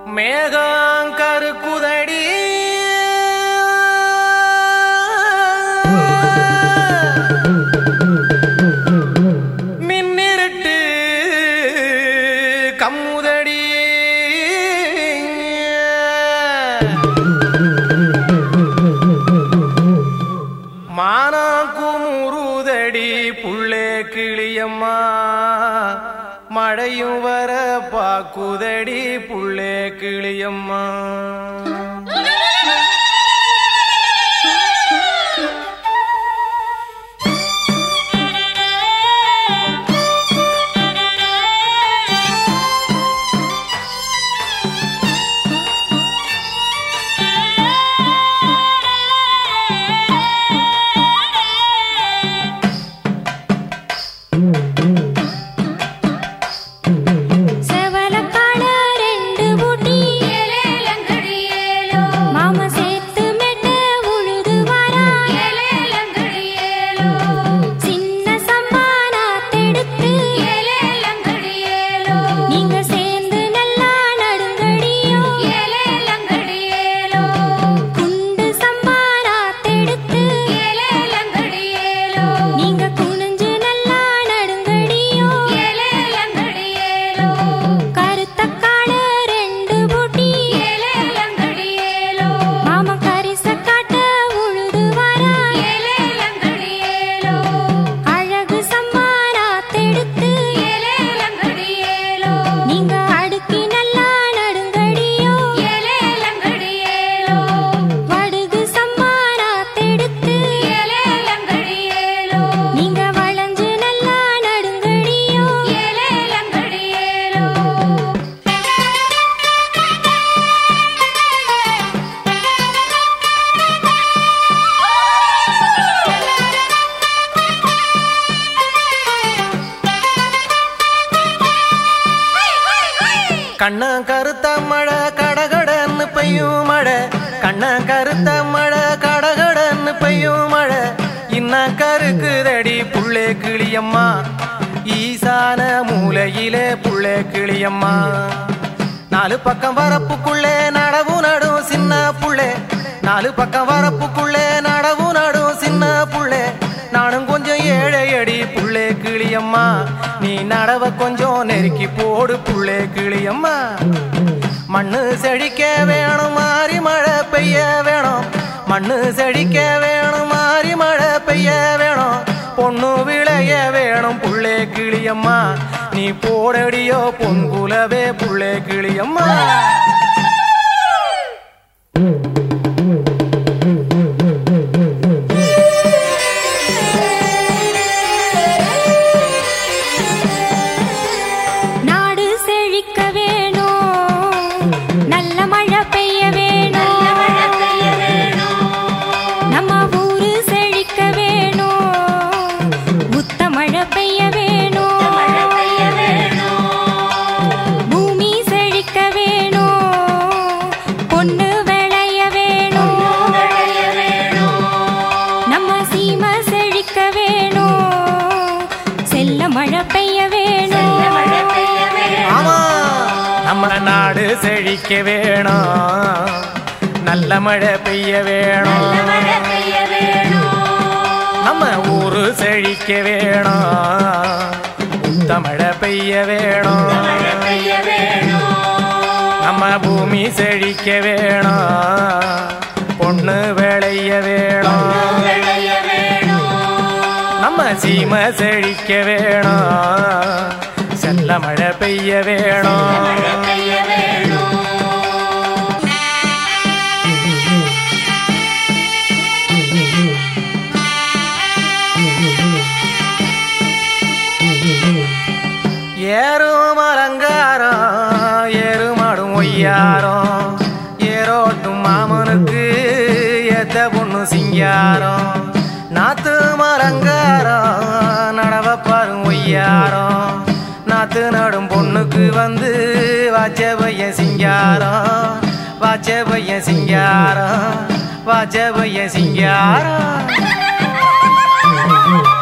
மேகம் கருக்குதடி மின்னிருட்டு கம்முதடி மானாக்குமுறுதடி புள்ளே கிளியம்மா மழையும் வர பாக்குதடி புள்ளே கிளியம்மா செவலக்கால ரெண்டு பூட்டி மாமா சேர்த்து மெட்டு உழுது வரா சின்ன சம்மானா தெடுத்து நீங்க சேர்ந்து நல்லா நடுங்கடியோ குண்டு சம்மானா தெடுத்து நீங்க குனிஞ்சு நல்லா நடுங்கடியோ கருத்த கால ரெண்டு பூட்டி மாமா கரிச காட்ட உழுது வரா அழகு சம்மானா தெடுத்து நீங்க அடுக்கி நல்லா நடுங்கடியோ வடுகு சம்மானா தெடுத்து நீங்க வளைஞ்சு நல்லா நடுங்கடியோ கண்ண கருத்த மழை கடகடன்னு பெய்யும் மழை கண்ண கருத்த மழை கடகடன்னு பெய்யும் மழை இன்ன கருக்குதடி புள்ளே கிளியம்மா ஈசான மூலையிலே புள்ளே கிளியம்மா நாலு பக்கம் வரப்புக்குள்ளே நடவு நடும் சின்ன புள்ளே நாலு பக்கம் வரப்புக்குள்ளே நடவு நடும் சின்ன புள்ளே நானும் கொஞ்சம் ஏழை அடி புள்ளே கிளியம்மா நீ நடவ கொஞ்சம் நெருக்கி போடு புள்ளே கிளியம்மா மண்ணு செழிக்க வேணும் மாறி மழை பெய்ய வேணும் மண்ணு செழிக்க வேணும் மாறி மழை பெய்ய வேணும் பொண்ணு விளைய வேணும் புள்ளே கிளியம்மா நீ போடடியோ பொங்குலவே புள்ளே கிளியம்மா நாடு செழிக்க வேணும் நல்ல மழை பெய்ய வேணும் நம்ம ஊரு செழிக்க வேணும் புத்த மழை பெய்ய வேணும் பூமி செழிக்க வேணும் பொண்ணு விளைய வேணும் நம்ம சீமை செழிக்க வேணும் செல்ல மழை பெய்ய வேணும் ஆமா நம்ம நாடு செழிக்க வேணும் நல்ல மழை பெய்ய வேணும் நம்ம ஊரு செழிக்க வேணும் உத்த மழை பெய்ய வேணும் நம்ம பூமி செழிக்க வேணும் பொண்ணு விளைய வேணும் நம்ம சீமை செழிக்க வேணும் செல்ல மழை பெய்ய வேணும் ஏறும் அலங்காரம் ஏறுமாடும் ஒய்யாரம் ஏரோட்டும் மாமனுக்கு ஏத்த பொண்ணு சிங்காரம் நாத்து மரங்காரம் நடவ பாரும் ஒய்யாரம் நாத்து நடும் பொண்ணுக்கு வந்து வாச்ச பையன் சிங்காரம் வாச்ச பையன் சிங்காரம் வாச்ச பையன் சிங்காரம்